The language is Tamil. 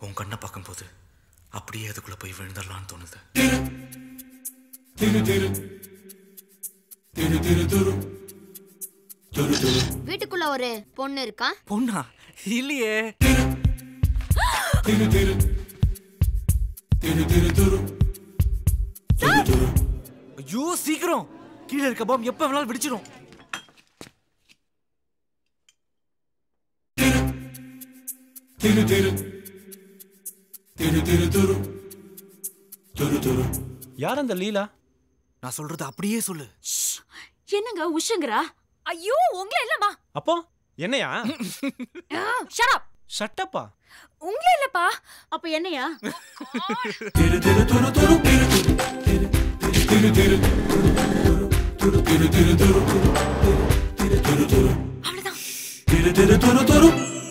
உன் கண்ணை பார்க்கும்போது அப்படியே அதுக்குள்ள போய் விழுந்துடலான்னு தோணுது வீட்டுக்குள்ள ஒரு பொண்ணு இருக்கா பொண்ணா இல்லையே ஐயோ சீக்கிரம் கீழே இருக்க பாம் எப்ப வேணாலும் வெடிச்சிடும் யார் அந்த லீலா நான் சொல்றது அப்படியே சொல்லு என்னங்க உஷங்கரா ஐயோ உங்களை இல்லம்மா அப்போ என்னையா ஷட் ஷட்டப்பா உங்களை இல்லப்பா அப்ப என்னையா திரு திரு துரு துரு